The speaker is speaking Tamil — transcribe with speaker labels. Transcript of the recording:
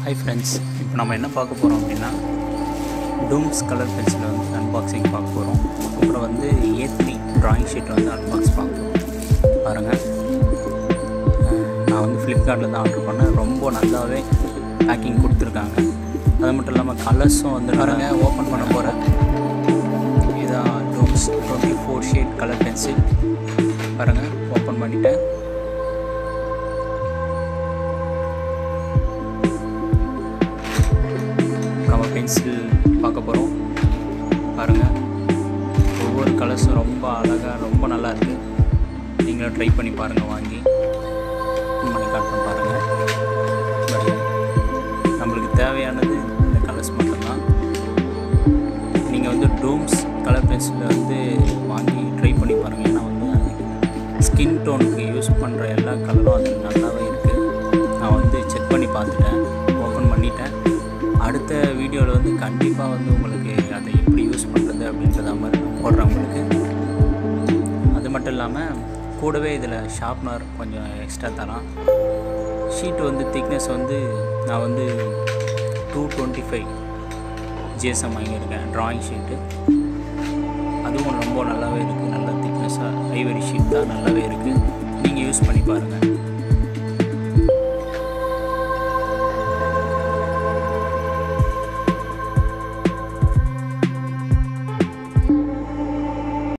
Speaker 1: ஹை ஃப்ரெண்ட்ஸ் இப்போ நம்ம என்ன பார்க்க போகிறோம் அப்படின்னா டூம்ஸ் கலர் பென்சில் வந்து அன்பாக்சிங் பார்க்க போகிறோம் அப்புறம் வந்து ஏ த்ரீ ட்ராயிங் ஷீட் வந்து அன்பாக்ஸ் பார்க்க போகிறோம் பாருங்கள் நான் வந்து ஃப்ளிப்கார்ட்டில் தான் ஆர்டர் பண்ணேன் ரொம்ப நல்லாவே பேக்கிங் கொடுத்துருக்காங்க அது மட்டும் இல்லாமல் கலர்ஸும் வந்து பாருங்க ஓப்பன் பண்ண போகிறேன் இதான் Doms twenty four shade colour pencil பாருங்கள் ஓப்பன் பண்ணிட்டேன் நம்ம பென்சில் பார்க்க போகிறோம் பாருங்கள் ஒவ்வொரு கலர்ஸும் ரொம்ப அழகாக ரொம்ப நல்லா இருக்குது நீங்களும் ட்ரை பண்ணி பாருங்கள் வாங்கி open பண்ணி காட்டுறேன் பாருங்கள் பாருங்க. நம்மளுக்கு தேவையானது இந்த கலர்ஸ் மட்டும்தான் நீங்கள் வந்து டூம்ஸ் கலர் பென்சிலை வந்து வாங்கி ட்ரை பண்ணி பாருங்கள் ஏன்னா வந்து ஸ்கின் டோனுக்கு யூஸ் பண்ணுற எல்லா கலரும் அது நல்லாவே இருக்குது நான் வந்து செக் பண்ணி பார்த்துட்டேன் ஓப்பன் பண்ணிட்டேன் அடுத்த வீடியோவில் வந்து கண்டிப்பாக வந்து உங்களுக்கு அதை எப்படி யூஸ் பண்ணுறது அப்படின்றத மாதிரி நான் போடுறேன் உங்களுக்கு அது மட்டும் இல்லாமல் கூடவே இதில் ஷார்ப்னர் கொஞ்சம் எக்ஸ்ட்ரா தரான் ஷீட் வந்து திக்னஸ் வந்து நான் வந்து டூ டுவெண்ட்டி ஃபைவ் ஜிஎஸ்எம் வாங்கியிருக்கேன் ட்ராயிங் ஷீட்டு அதுவும் ரொம்ப நல்லாவே இருக்குது நல்ல திக்னஸாக ஐவரி ஷீட் தான் நல்லாவே இருக்குது